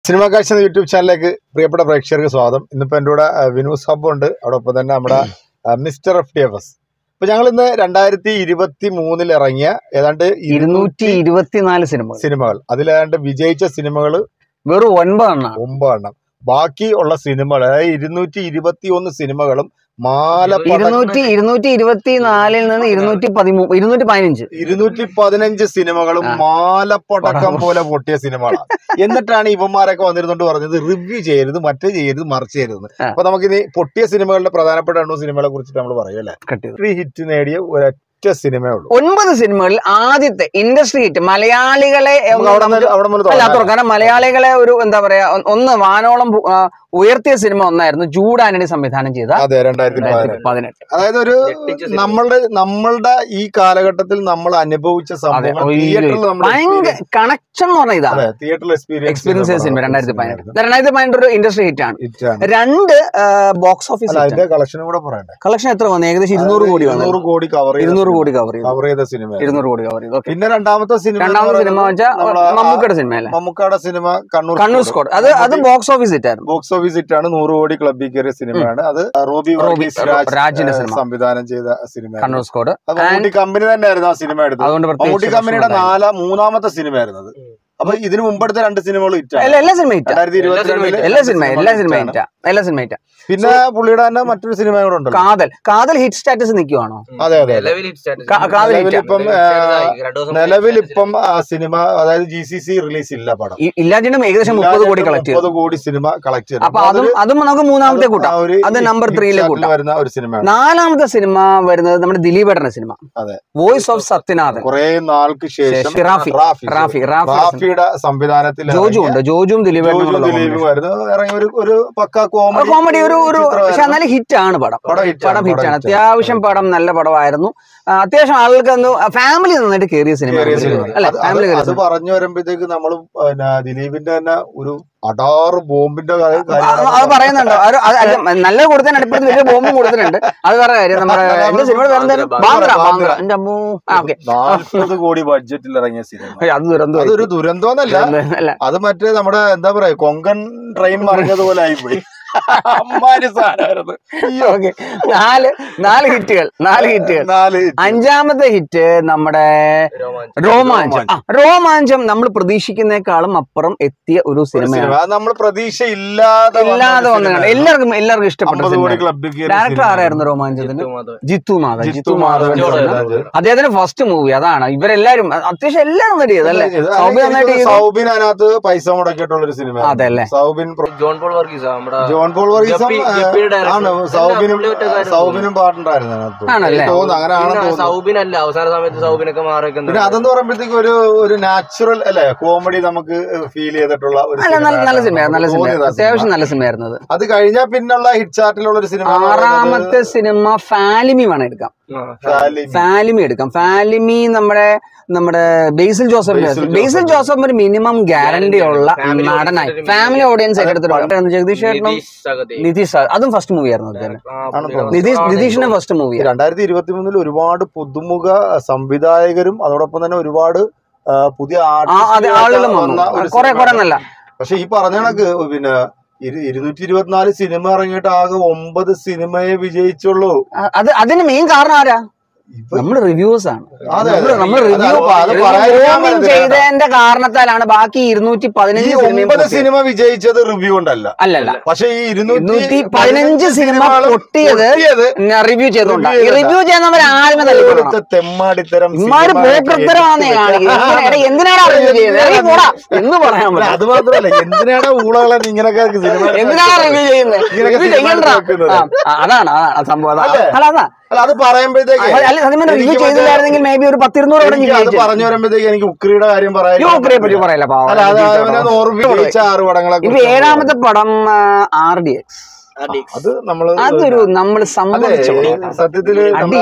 Cinema കാഴ്ച എന്ന YouTube ചാനലിലേക്ക് പ്രിയപ്പെട്ട പ്രേക്ഷകർക്ക് സ്വാഗതം ഇന്നിപ്പോ എൻ്റെ കൂടെ ആ, വിനൂസ് ഹബ് ഉണ്ട് അതോടൊപ്പം തന്നെ നമ്മുടെ mister F T F S ഇപ്പൊ ഞങ്ങൾ ഇന്ന് രണ്ടായിരത്തി ഇരുപത്തി മൂന്നിൽ ഇറങ്ങിയ ഏതാണ്ട് ഇരുന്നൂറ്റി ഇരുപത്തിനാല് സിനിമകൾ സിനിമകൾ അതിലേതാണ്ട് വിജയിച്ച സിനിമകൾ വെറും ഒൻപതെണ്ണാണ് ഒമ്പതെണ്ണം ബാക്കി ഉള്ള സിനിമകൾ അതായത് ഇരുന്നൂറ്റി ഇരുപത്തി ഒന്ന് സിനിമകളും മാലപ്പടക്കം ഇരുന്നൂറ്റി ഇരുന്നൂറ്റി ഇരുപത്തിനാലിൽ നിന്ന് ഇരുന്നൂറ്റി പതിമൂ ഇരുന്നൂറ്റി പതിനഞ്ച് ഇരുന്നൂറ്റി പതിനഞ്ച് സിനിമകളും ആ. മാലപ്പടക്കം പോലെ പൊട്ടിയ സിനിമകളാണ് എന്നിട്ടാണ് ഇവന്മാരൊക്കെ വന്നിരുന്നോണ്ട് പറഞ്ഞത് റിവ്യൂ ചെയ്യരുത് മറ്റേ ചെയ്യരുത് മറിച്ച് ചെയ്യരുത് ആ. അപ്പൊ നമുക്കിനി പൊട്ടിയ സിനിമകളുടെ പ്രധാനപ്പെട്ട രണ്ടു സിനിമകളെ കുറിച്ചിട്ട് നമ്മൾ പറയും അല്ലെ കട്ട് ചെയ്തു ത്രീ ഹിറ്റ് നേടിയ ഒരൊറ്റ സിനിമയേ ഉള്ളൂ ഒൻപത് സിനിമകളിൽ ആദ്യത്തെ ഇൻഡസ്ട്രി ഹിറ്റ് മലയാളികളെ നമുക്ക് അവിടെ മുതൽ- അവിടെ മുതൽ അല്ല തുടങ്ങാം. കാരണം മലയാളികളെ ഒരു എന്താ പറയാ ഒ- ഒന്ന് വാനോളം പു- ആ, ഉയർത്തിയ സിനിമ ഒന്നായിരുന്നു ജൂഡ് ആന്റണി സംവിധാനം ചെയ്ത അതെ രണ്ടായിരത്തി പതിനെട്ട് പതിനെട്ട് അതായത് ഒരു നമ്മളുടെ നമ്മളുടെ ഈ കാലഘട്ടത്തിൽ നമ്മൾ അനുഭവിച്ച സംഭവങ്ങൾ അതെ, തിയേറ്ററിൽ നമ്മൾ ഭയങ്കര കണക്ഷൻ എന്ന് പറഞ്ഞ ഇതാണ് അതെ തിയേറ്ററിൽ എക്സ്പീരിയൻസ് എക്സ്പീരിയൻസ് സിനിമ രണ്ടായിരത്തി പതിനെട്ട് രണ്ടായിരത്തി പതിനെട്ട് ഒരു ഇൻഡസ്ട്രി ഹിറ്റ് ആണ് ഹിറ്റാണ് രണ്ട് ബോക്സ് ഓഫീസ് അല്ല അതിന്റെ കളക്ഷനും കൂടെ പറയണ്ടേ കളക്ഷൻ എത്ര വന്നു ഏകദേശം ഇരുന്നൂറ് കോടി വന്നു ഇരുന്നൂറ് കോടി കവർ ഇരുന്നൂറ് കോടി കവർ ചെയ്തു കവർ ചെയ്ത സിനിമ ഇരുന്നൂറ് കോടി കവർ ചെയ്തു ഓക്കെ പിന്നെ രണ്ടാമത്തെ സിനിമ എന്ന് രണ്ടാമത്തെ സിനിമ പറയുന്നത് വെച്ചാൽ നമ്മളെ ആ- മമ്മൂക്കയുടെ സിനിമ അല്ലേ മമ്മൂക്കാടെ സിനിമ കണ്ണൂർ കണ്ണൂർ സ്കോഡ് അത് അത് ബോക്സ് ഓഫീസ് ഹിറ്റ് ആയിരുന്നു ബോക്സ് ഓഫീസ് ഹിറ്റാണ് നൂറ് കോടി ക്ലബിൽ കയറിയ സിനിമയാണ് അത് റോബി റോബി വർഗീസ് രാജ് രാജിന്റെ ഏഹ്, സിനിമ സംവിധാനം ചെയ്ത സിനിമയാണ് കണ്ണൂർ സ്കോഡ് അത് മമ്മൂട്ടി കമ്പനി തന്നെയായിരുന്നു ആ സിനിമ എടുത്തത് അതുകൊണ്ട് മമ്മൂട്ടി പ്രത്യേകിച്ച് കമ്പനിയുടെ പ്രശ്നമുണ്ടായില്ല. നാലാ മൂന്നാമത്തെ സിനിമയായിരുന്നു അത് അപ്പൊ ഇതിനു മുമ്പെടുത്ത രണ്ട് സിനിമകൾ ഹിറ്റാണ് എല്ലാ എല്ലാ സിനിമ ഹിറ്റ് രണ്ടായിരത്തി ഇരുപത്തിരണ്ടില് എല്ലാ സിനിമ എല്ലാ സിനിമ ഹിറ്റാണ്. ഹിറ്റാ എല്ലാ സിനിമ ഹിറ്റാ പിന്നെ പുള്ളിയുടെ തന്നെ മറ്റൊരു സിനിമ കൂടെ ഉണ്ടല്ലോ കാതൽ കാതൽ ഹിറ്റ് സ്റ്റാറ്റസ് നിൽക്കുവാണോ അതെ അതെ അതെ. നിലവിൽ hit status. കാ- കാതൽ hit. നിലവിലിപ്പം രണ്ടു ദിവസം നിലവിൽ ഇപ്പം ആ സിനിമ അതായത് ജി സി സി റിലീസ് ഇല്ല പടം ഇല്ലാറ്റിനും ഏകദേശം മുപ്പത് കോടി കളക്ട് ചെയ്തു മുപ്പത് കോടി സിനിമ കളക്ട് ചെയ്തു അപ്പൊ അതും അതും നമുക്ക് മൂന്നാമത്തെ കൂട്ടാം അത് number three ല് കൂട്ടാം. വരുന്ന ഒരു സിനിമയാണ് നാലാമത്തെ സിനിമ വരുന്നത് നമ്മുടെ ദിലീപേട്ടന്റെ സിനിമ അതെ. വോയിസ് ഓഫ് സത്യനാഥൻ കുറെ നാൾക്ക് ശേഷം ശേഷം റാഫി റാഫി റാഫി റാഫി റാഫിയുടെ സംവിധാനത്തിൽ ജോജു ഉണ്ട് ജോജും ദിലീപേട്ടനും ജോജു ദിലീപ് വരുന്നു ഇറങ്ങിയ ഒരു ഒരു പക്ക കോമഡി കോമഡി ഒരു ഒരു പക്ഷെ എന്നാലും ഹിറ്റ് ആണ് പടം പടം hit ആണ്, പടം ഹിറ്റ് പടം ആണ് hit ആണ്. അത്യാവശ്യം പടം നല്ല പടമായിരുന്നു ആ, അത്യാവശ്യം ആളുകൾക്ക് ഒന്ന് ഫാമിലി നന്നായിട്ട് കയറിയ സിനിമ കേറിയ സിനിമ. അല്ലെ അത് ഫാമിലി അത് കയറിയ അത് സിനിമ പറഞ്ഞു വരുമ്പോഴത്തേക്ക് നമ്മൾ ദിലീപിന്റെ തന്നെ ഒരു അടാറ് ബോംബിന്റെ കാര്യം- അത് കാര്യമാണ് അത് പറയുന്നുണ്ട് അത് അത് അല്ല, നല്ല കൊടുത്തതിന് അടുപ്പത്ത് വലിയ ബോംബും കൊടുത്തിട്ടുണ്ട് അത് വേറെ കാര്യം നമ്മുടെ എന്റെ സിനിമ വേറെ എന്തായാലും ബാന്ദ്ര ബാന്ദ്ര എന്റെ അമ്മൂ ആ ഓക്കെ നാൽപ്പത് കോടി ബഡ്ജറ്റിൽ ഇറങ്ങിയ സിനിമ അത് ദുരന്തം അതൊരു ദുരന്തമെന്നല്ല അല്ല അത് മറ്റേ നമ്മുടെ എന്താ പറയാ കൊങ്കൺ ട്രെയിൻ മറിഞ്ഞതുപോലെ ആയിപ്പോയി അമ്മാര് സാധനമായിരുന്നു അയ്യോ ഓക്കെ നാല് നാല് ഹിറ്റുകൾ നാല് ഹിറ്റുകൾ നാല് hit. അഞ്ചാമത്തെ ഹിറ്റ് നമ്മുടെ രോമാഞ്ചം. രോമാഞ്ചം ആ, രോമാഞ്ചം നമ്മൾ പ്രതീക്ഷിക്കുന്നേക്കാളും അപ്പുറം എത്തിയ ഒരു ഒരു സിനിമയാണ് സിനിമ അത് നമ്മൾ പ്രതീക്ഷ ഇല്ലാതെ ഇല്ലാതെ വന്നതാണ് എല്ലാവർക്കും എല്ലാവർക്കും ഇഷ്ടപ്പെട്ട അമ്പത് കോടി സിനിമ ക്ലബിൽ ഡയറക്ടർ ആരായിരുന്നു രോമാഞ്ചത്തിന് ജിത്തു മാധവൻ. ജിത്തു മാധവൻ ജിത്തു ജിത്തു മാധവൻ മാധവൻ മാധവൻ. ചെയ്തത്. അദ്ദേഹത്തിന്റെ ഫസ്റ്റ് മൂവി അതാണ് ഇവരെല്ലാരും അത്യാവശ്യം എല്ലാരും നടി അതല്ലേ ഇത് സൗബിൻ നന്നായിട്ട് ചെയ്തു. സൗബിൻ അതിനകത്ത് പൈസ മുടക്കിയിട്ടുള്ള ഒരു സിനിമ അതെ അല്ലേ? സൗബിൻ പ്ര- ജോൺ പോൾ വർഗീസ് നമ്മുടെ ജോൺ പോൾ വർഗീസും ഗപ്പി- ആ, ഗപ്പിയുടെ director. ആണ് എല്ലാ സൗബിനും പുള്ളി ഒറ്റക്കാരൻ സൗബിനും പാട്ടുണ്ടായിരുന്നു അതിനകത്ത് ആണല്ലേ? തോന്നുന്നു അങ്ങനെ ആണെന്ന് പിന്നെ തോന്നുന്നു സൗബിൻ അല്ല അവസാന സമയത്ത് സൗബിനൊക്കെ മാറിയൊക്കെ പിന്നെ അതെന്ന് പറയുമ്പോഴത്തേക്ക് ഒരു ഒരു നാച്ചുറൽ അല്ലെ കോമഡി നമുക്ക് ഫീൽ ചെയ്തിട്ടുള്ള ഒരു അല്ല നല്ല നല്ല സിനിമയാണ് സിനിമയായിരുന്നു നല്ല സിനിമ തോന്നിയത് ആ സിനിമ. അത്യാവശ്യം നല്ല സിനിമയായിരുന്നു അത് അത് കഴിഞ്ഞാൽ പിന്നുള്ള ഹിറ്റ് ചാർട്ടിലുള്ള ഒരു സിനിമ എന്ന് പറയുന്നത് ആറാമത്തെ സിനിമ ഫാലിമി വേണം എടുക്കാം ഫാലിമി. ഫാലിമി എടുക്കാം ഫാലിമി നമ്മുടെ നമ്മുടെ ബേസിൽ ജോസഫ് ബേസിൽ ബേസിൽ ജോസഫ് ഒരു മിനിമം ഗ്യാരണ്ടി ഉള്ള Family നടനായി audience ഫാമിലി ഓഡിയൻസ് ഒക്കെ എടുത്തിട്ടുണ്ട് ജഗദീഷ് ചേട്ടനും നിതീഷ് സഹദേവ്. നിതീഷ് സാർ അതും ഫസ്റ്റ് മൂവി ആയിരുന്നു അദ്ദേഹം ആ, ആണ് പുള്ളിയുടെ നിതീഷ് ആണ് നിതീഷിന്റെ ഫസ്റ്റ് മൂവി രണ്ടായിരത്തി ഇരുപത്തി മൂന്നിൽ ഒരുപാട് പുതുമുഖ സംവിധായകരും അതോടൊപ്പം തന്നെ ഒരുപാട് ആ, പുതിയ ആ അതെ artist ആളുകളും വന്ന വന്നു ഒരു കുറെ കുറെ സിനിമയാണ്. നല്ല പക്ഷെ ഈ പറഞ്ഞ കണക്ക് പിന്നെ ഇരു- ഇരുന്നൂറ്റി ഇരുപത്തിനാല് സിനിമ ഇറങ്ങിയിട്ട് ആകെ ഒമ്പത് സിനിമയെ വിജയിച്ചുള്ളൂ അ- അത് അതിന് മെയിൻ കാരണം ആരാ ഇപ്പൊ നമ്മുടെ റിവ്യൂസ് ആണ് അതെ, നമ്മള് അതെ. നമ്മൾ അത് റിവ്യൂ അത് അത് പറയാതിരിക്കാൻ പറ്റില്ല. ചെയ്തതിന്റെ കാരണത്താലാണ് ബാക്കി ഇരുന്നൂറ്റി ഈ പതിനഞ്ച് സിനിമയും ഒമ്പത് പൊട്ടിയത്. സിനിമ വിജയിച്ചത് റിവ്യൂ കൊണ്ടല്ല അല്ലല്ല പക്ഷെ ഈ ഇരുന്നൂറ്റി പതിനഞ്ച് സിനിമ സിനിമകളും പൊട്ടിയത് പൊട്ടിയത് റിവ്യൂ ചെയ്തോണ്ടാ Review ഈ റിവ്യൂ ചെയ്യുന്നവർ ആദ്യമേ തല്ലിക്കൊള്ളണം ഇവിടുത്തെ തെമ്മാടിത്തരം ഇമാര് സിനിമ പോക്കൃത്തരമാന്നേ എടുത്ത് കാണിക്കുന്നത് എടാ, എന്തിനാടാ റിവ്യൂ ചെയ്യുന്നത് ഇറങ്ങി പോടാ എന്ന് പറയാൻ അല്ല, പറ്റും അത് മാത്രമല്ല എന്തിനാണ് ഊളകളെ ഇങ്ങനൊക്കെ സിനിമ എന്തിനാണ് റിവ്യൂ ചെയ്യുന്നത് ഇങ്ങനൊക്കെ റിവ്യൂ സിനിമ ചെയ്യണ്ട എടുക്കുന്നത്. ആ, ആ, അതാണ് അതാണ് സംഭവം അതാ. അല്ലേ? അല്ല അതാ അല്ല അത് പറയുമ്പോഴത്തേക്ക് അല്ല സത്യം റിവ്യൂ എനിക്ക് ചെയ്തില്ലായിരുന്നെങ്കിൽ മേ ബി ഒരു പത്തിരുന്നൂറ് അവിടെ എനിക്ക് അത് പറഞ്ഞു വരുമ്പോഴത്തേക്ക് എനിക്ക് ഉക്രിയുടെ കാര്യം പറയാൻ യോക്രിയെ പറ്റി പറയല്ല പാവം. അല്ല അത് അവനെ ഓർമ്മിച്ച ആറ് പടങ്ങളെ ഇത് കുറിച്ച് ഏഴാമത്തെ പടം ആർ ഡി എക്സ് അഡിക്സ്. അത് നമ്മള് അതൊരു നമ്മൾ അതെ സമ്മതിച്ചു സത്യത്തില് അടി നമ്മളെ ഇടി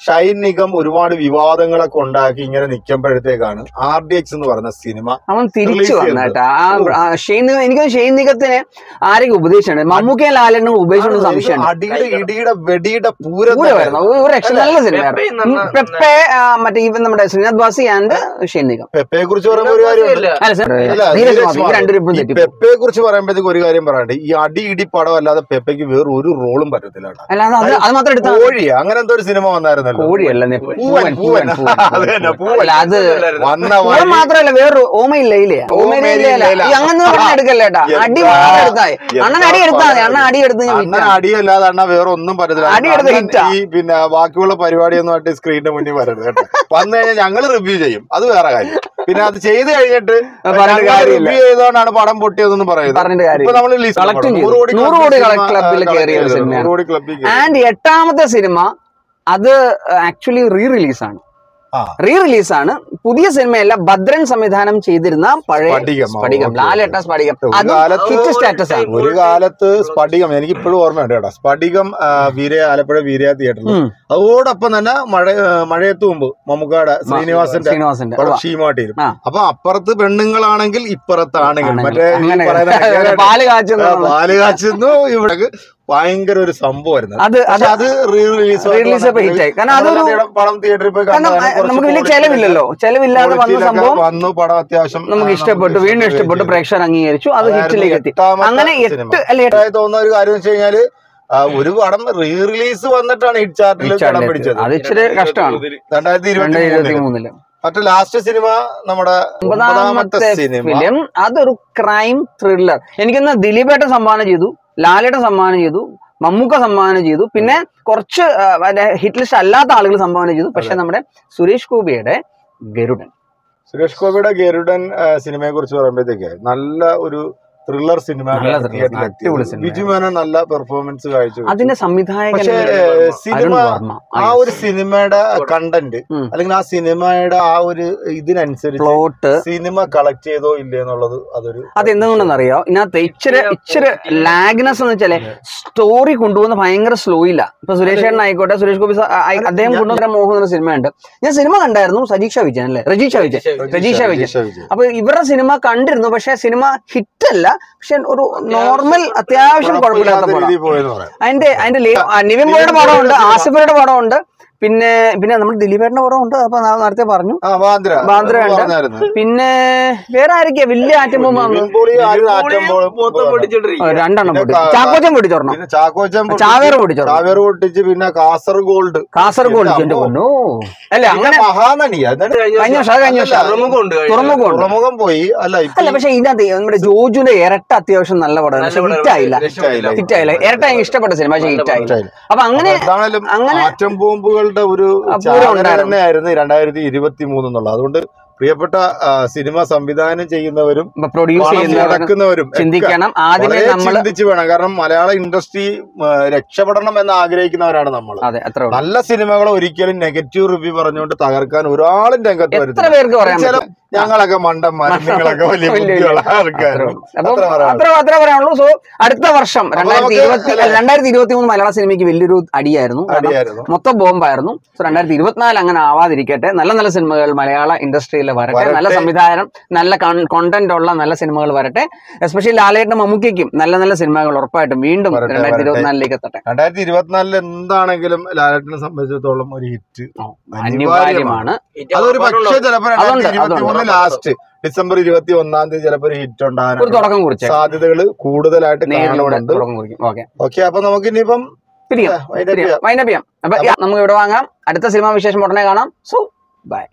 ഷൈൻ നിഗം ഒരുപാട് വിവാദങ്ങളൊക്കെ ഉണ്ടാക്കി ഇങ്ങനെ നിൽക്കുമ്പോഴത്തേക്കാണ് ആർ ഡി എക്സ് എന്ന് പറഞ്ഞ സിനിമ അവൻ തിരിച്ചു Release വന്ന ചെയ്യുന്നത്. കേട്ടാ ആ ആ ഷെയ്ൻ നിഗം- എനിക്ക് ഷെയ്ൻ നിഗത്തിനെ ആരൊക്കെ ഉപദേശിച്ചിട്ടുണ്ട് മമ്മൂക്കയും ലാലനും ഉപദേശിച്ചുകൊണ്ട് സംശയമുണ്ട് അടിയുടെ ഇടിയുടെ വെടിയുടെ പൂരം പൂരമായിരുന്നു തന്നെ. ഒരു രക്ഷ നല്ല സിനിമയായിരുന്നു പെപ്പയും ഉം, നന്ന- പെപ്പെ ആ, മറ്റേ ഇവൻ നമ്മുടെ ശ്രീനാഥ് ബാസി ആൻഡ് ഷെയ്ൻ നിഗം പെപ്പയെ കുറിച്ച് പറയുമ്പോൾ ഒരു കാര്യമുണ്ട് ഇല്ല. അല്ല സർ അല്ല, നീരജ് നീരജ് മാധവ് മാധവ്. രണ്ടുപേരും ഇപ്പോഴും ഈ തെറ്റി പെപ്പയെ കുറിച്ച് പറയുമ്പോഴത്തേക്ക് ഒരു കാര്യം പറയാണ്ട് ഈ അടി ഇടി പടം അല്ലാതെ പെപ്പയ്ക്ക് വേറെ ഒരു റോളും പറ്റത്തില്ല കേട്ടോ. അല്ല അത് അത് അത് മാത്രം എടുത്താൽ കോഴി അങ്ങനെ എന്തോ ഒരു സിനിമ വന്നായിരുന്നല്ലോ കോഴിയല്ല നെ- പൂവൻ, പൂവൻ പൂവൻ പൂവൻ. പൂവൻ അത് തന്നെ, പൂവൻ. അല്ല അത് വന്ന പൂവൻ വഴി മാത്രമല്ല വേറൊരു ഓമയില്ല ഇല്ലേ ഓമയില്ല ഓമയില്ല. അങ്ങനെ പറഞ്ഞ എടുക്കല്ലേട്ടാ എന്താ? അടി മാത്രം എടുത്താ മതി. എന്താ അണ്ണൻ അടി എടുത്താൽ മതി അണ്ണൻ അടി എടുത്ത് ഞാൻ അണ്ണൻ വിറ്റാ. അടിയല്ലാതെ അണ്ണ വേറെ ഒന്നും പറ്റത്തില്ല അടി എടുത്ത് അണ്ണൻ ഹിറ്റാ. ഈ പിന്നെ ബാക്കിയുള്ള പരിപാടിയൊന്നും ആയിട്ട് സ്ക്രീനിന്റെ മുന്നിൽ വരരുത് കേട്ടോ വന്നു കഴിഞ്ഞാൽ ഞങ്ങൾ റിവ്യൂ ചെയ്യും അത് വേറെ കാര്യം പിന്നെ അത് ചെയ്ത് കഴിഞ്ഞിട്ട് പറഞ്ഞിട്ട് കാര്യമില്ല. റിവ്യൂ ചെയ്തോണ്ടാണ് പടം പൊട്ടിയതെന്ന് പറയുന്നത് പറഞ്ഞിട്ട് ഇപ്പൊ കാര്യം നമ്മൾ Collect ചെയ്തു. നൂറ് കോടി ക്ലബ്ബിൽ കയറിയ ഒരു സിനിമയാണ്. നൂറ് കോടി ക്ലബിൽ കയറി. ആൻഡ് എട്ടാമത്തെ സിനിമ അത് ആക്ച്വലി റീ റിലീസാണ് ആ റീ റിലീസാണ് പുതിയ സിനിമയല്ല ഭദ്രൻ സംവിധാനം ചെയ്തിരുന്ന പഴയ സ്ഫടികം. ആ, സ്ഫടികം ഓക്കേ, ലാലേട്ട സ്ഫടികം ഒരു അത് കാലത്ത് ഹിറ്റ് സ്റ്റാറ്റസ് ആണ് ഒരു കാലത്ത് സ്ഫടികം എനിക്ക് ഇപ്പോഴും ഓർമ്മയുണ്ട് കേട്ടോ സ്ഫടികം ആ, വീരയ ആലപ്പുഴ വീരയ തിയേറ്ററിൽ ഉം. അതോടൊപ്പം തന്നെ മഴ ആ, മഴയത്ത് മുമ്പ് മമ്മൂക്കാട് ശ്രീനിവാസന്റെ ശ്രീനിവാസന്റെ പടം ഷീമാട്ടിരും ആ. അപ്പൊ അപ്പുറത്ത് പെണ്ണുങ്ങളാണെങ്കിൽ ഇപ്പുറത്ത് ആണുങ്ങൾ ആണുങ്ങൾ. മറ്റേ ഈ അങ്ങനെ പറയുന്ന കേട്ടോ. പാല് കാച്ചുന്ന ആ, പാല് കാച്ചുന്നു ഇവിടെ ഭയങ്കര ഒരു സംഭവമായിരുന്നു അത് അത് പക്ഷെ അത് റീ റിലീസ് Re-release ഇപ്പൊ hit ആയി. കാരണം അതൊരു- പടം തിയേറ്ററിൽ പോയി കാരണം കണ്ടതാണ്. കുറച്ച് നമുക്ക് വലിയ quality ചെലവില്ലല്ലോ ചെലവില്ലാതെ വന്ന quality ലൊക്കെ സംഭവം വന്നു പടം അത്യാവശ്യം നമുക്ക് ആ, ഇഷ്ടപ്പെട്ടു വീണ്ടും ഇഷ്ടപ്പെട്ടു പ്രേക്ഷകർ അംഗീകരിച്ചു അത് അതായിരുന്നു ഹിറ്റിലേക്ക് എത്തി എട്ടാമത്തെ അങ്ങനെ സിനിമ. എട്ട് അല്ലെ ഇതായി തോന്നുന്ന ഒരു കാര്യം വെച്ച് കഴിഞ്ഞാല് ആ, ഒരു പടം റീ റിലീസ് വന്നിട്ടാണ് ഹിറ്റ് ചാർട്ടിൽ ഇടം പിടിച്ചത് അത് ഇച്ചിരി കഷ്ടമാണ് രണ്ടായിരത്തി ഇരുപത്തി രണ്ടായിരത്തി ഇരുപത്തി മൂന്നില് മൂന്നില് മറ്റേ ലാസ്റ്റ് സിനിമ നമ്മുടെ ഒമ്പതാമത്തെ ഒമ്പതാമത്തെ സിനിമ ഫിലിം അതൊരു ക്രൈം ത്രില്ലർ എനിക്കൊന്ന് ദിലീപേട്ട സംഭാവന ചെയ്തു ലാലേട്ട സംഭാവന ചെയ്തു മമ്മൂക്ക സംഭാവന ചെയ്തു പിന്നെ കുറച്ച് ഹിറ്റ് ലിസ്റ്റ് അല്ലാത്ത ആളുകൾ സംഭാവന ചെയ്തു പക്ഷെ നമ്മുടെ സുരേഷ് ഗോപിയുടെ ഗരുഡൻ സുരേഷ് ഗോപിയുടെ ഗരുഡൻ സിനിമയെ കുറിച്ച് പറയുമ്പോഴത്തേക്ക് നല്ല ഒരു ത്രില്ലർ സിനിമ നല്ല thriller, അടിപൊളി സിനിമ. ബിജു മേനോൻ നല്ല പെർഫോമൻസ് കാഴ്ച അതിന്റെ സംവിധായകൻ പക്ഷേ അരുൺ സിനിമ വർമ്മ ആ ഒരു സിനിമയുടെ കണ്ടന്റ് ഉം. അല്ലെങ്കിൽ ആ സിനിമയുടെ ആ ഒരു ഇതിനനുസരിച്ച് പ്ലോട്ട് സിനിമ കളക്ട് ചെയ്തോ ഇല്ലേ എന്നുള്ളത് അതൊരു അതെന്തുകൊണ്ടെന്നറിയോ ഇതിനകത്ത് ഇച്ചിരി ഇച്ചിരി ലാഗ്നെസ് എന്ന് വെച്ചാല് സ്റ്റോറി കൊണ്ടുപോകുന്ന ഭയങ്കര സ്ലോ ഇല്ല ഇപ്പൊ സുരേഷ് ചേട്ടൻ ആയിക്കോട്ടെ സുരേഷ് ഗോപി സാ- ആ- ആ- അദ്ദേഹം കൊണ്ടുവന്ന മോഹൻ എന്ന സിനിമയുണ്ട് ഞാൻ സിനിമ കണ്ടായിരുന്നു സജീഷ വിജയൻ അല്ലേ രജീഷ വിജയൻ രജീഷ വിജയൻ രജീഷ വിജയൻ. അപ്പൊ ഇവരുടെ സിനിമ കണ്ടിരുന്നു പക്ഷെ സിനിമ ഹിറ്റ് അല്ല പക്ഷെ ഒരു നോർമൽ അത്യാവശ്യം കുഴപ്പമില്ലാത്ത കുഴപ്പമില്ലാത്ത പടം രീതിയിൽ പോയെന്ന് പറയാം അതിന്റെ അതിന്റെ ലേ- ആ, നിവിൻ പോളിയുടെ പടമുണ്ട് ആസിഫയുടെ പടമുണ്ട് പിന്നെ പിന്നെ നമ്മുടെ ദിലീപേട്ടന്റെ പടമുണ്ട് അപ്പൊ ഞാൻ നേരത്തെ പറഞ്ഞു ആ ബാന്ദ്ര ബാന്ദ്ര അത് ഉണ്ട്. പറഞ്ഞായിരുന്നു പിന്നെ വേറെ ആരൊക്കെയാ വലിയ ആറ്റം ബോംബ് നിവിൻ പോളി ആരും ആറ്റം ബോംബ് മൊത്തം പൊട്ടിച്ചോണ്ടിരിക്കും രണ്ടെണ്ണം പിന്നെ പൊട്ടി കാ- ചാക്കോച്ചൻ പൊട്ടിച്ചോർണം പിന്നെ ചാക്കോച്ചൻ പൊട്ടിച്ച്, ചാവേർ പൊട്ടിച്ചോർണം ചാവേർ പൊട്ടിച്ച് പിന്നെ കാസർഗോൾഡ് കാസർഗോഡ് എന്റെ എന്റെ അമ്മോ. പൊന്നോ അല്ല അങ്ങനെ പിന്നെ മഹാനടി അതാണ് കഴിഞ്ഞ വർഷം അത് കഴിഞ്ഞ വർഷം തുറമുഖമുണ്ട് കഴിഞ്ഞ തുറമുഖമുണ്ട് തുറമുഖം പോയി അല്ല ഇപ്പൊ അല്ല പക്ഷെ ഇതിനകത്ത് നമ്മുടെ ജോജുന്റെ ഇരട്ട അത്യാവശ്യം നല്ല പടമാണ് പക്ഷെ നല്ല ഹിറ്റ് ആയില്ല രക്ഷപ്പെട്ടില്ല. ഹിറ്റ് ആയില്ല ഇരട്ട എനിക്ക് ഇഷ്ടപ്പെട്ട സിനിമ പക്ഷെ ഹിറ്റ് ആയില്ല ഹിറ്റായില്ല. അപ്പൊ അങ്ങനെ എന്താണേലും അങ്ങനെ ആറ്റം ബോംബുകളുടെ ഒരു ആ, പൂരം ചാകര ഉണ്ടായിരുന്നു. തന്നെയായിരുന്നു രണ്ടായിരത്തി ഇരുപത്തി മൂന്ന് എന്നുള്ളത് അതുകൊണ്ട് പ്രിയപ്പെട്ട ആ, സിനിമ സംവിധാനം ചെയ്യുന്നവരും പ്രൊഡ്യൂസ് പണം ചെയ്യുന്നവരും മുടക്കുന്നവരും ഒക്കെ ചിന്തിക്കണം ആദ്യമേ വളരെ നമ്മൾ ചിന്തിച്ച് വേണം കാരണം മലയാള ഇൻഡസ്ട്രി രക്ഷപ്പെടണം എന്ന് ആഗ്രഹിക്കുന്നവരാണ് നമ്മൾ അതെ അത്ര ഉള്ളൂ. നല്ല സിനിമകൾ ഒരിക്കലും നെഗറ്റീവ് റിവ്യൂ പറഞ്ഞുകൊണ്ട് തകർക്കാൻ ഒരാളും രംഗത്ത് എത്ര വരുന്നില്ല പേർക്ക് പറയാൻ ചില പറ്റും ഞങ്ങളൊക്കെ മണ്ടന്മാരും നിങ്ങളൊക്കെ വലിയ വലിയ ബുദ്ധിയുള്ള അത്രേ ആൾക്കാരും ഉള്ളൂ. അപ്പൊ അത്ര പറയാനുള്ളൂ. അത്ര അത്ര പറയാനുള്ളൂ സോ അടുത്ത വർഷം രണ്ടായിരത്തി നമുക്ക് ഇരുപത്തി അല്ലേ? രണ്ടായിരത്തി ഇരുപത്തി മൂന്ന് മലയാള സിനിമയ്ക്ക് വലിയൊരു അടിയായിരുന്നു കാരണം അടിയായിരുന്നു മൊത്തം ബോംബായിരുന്നു സോ രണ്ടായിരത്തി ഇരുപത്തിനാല് അങ്ങനെ ആവാതിരിക്കട്ടെ നല്ല നല്ല സിനിമകൾ മലയാള ഇൻഡസ്ട്രിയിൽ വരട്ടെ വരട്ടെ. നല്ല സംവിധാനം നല്ല കോണ്ടന്റ് ഉള്ള നല്ല സിനിമകൾ വരട്ടെ എസ്പെഷ്യലി ലാലേട്ടനും മമ്മൂക്കും നല്ല നല്ല സിനിമകൾ ഉറപ്പായിട്ടും വീണ്ടും വരട്ടെ, രണ്ടായിരത്തി വരട്ടെ. ഇരുപത്തിനാലിലേക്ക് എത്തട്ടെ രണ്ടായിരത്തി ഇരുപത്തിനാലിൽ എന്താണെങ്കിലും ലാലേട്ടിനെ സംബന്ധിച്ചിടത്തോളം ഒരു ഹിറ്റ് അനിവാര്യമാണ് അതൊരു പക്ഷേ ചിലപ്പോ അതുണ്ട്, രണ്ടായിരത്തി ഇരുപത്തി മൂന്ന് അതുണ്ട്. ലാസ്റ്റ് ഡിസംബർ ഇരുപത്തി ഒന്നാം തീയതി ചിലപ്പോ ഒരു ഹിറ്റ് ഒരു ഉണ്ടാകാൻ തുടക്കം കുറിച്ച് സാധ്യതകൾ കൂടുതലായിട്ട് നേരിലൂടെ കാണുന്നുണ്ട് തുടക്കം കുറിക്കും ഓക്കെ ഓക്കെ അപ്പൊ നമുക്ക് ഇനിയിപ്പം പിരിയാം wind up ചെയ്യാം. വൈൻഡപ്പ് ചെയ്യാം അപ്പൊ നമുക്ക് ഇവിടെ വാങ്ങാം അടുത്ത സിനിമ വിശേഷം ഉടനെ കാണാം സോ ബൈ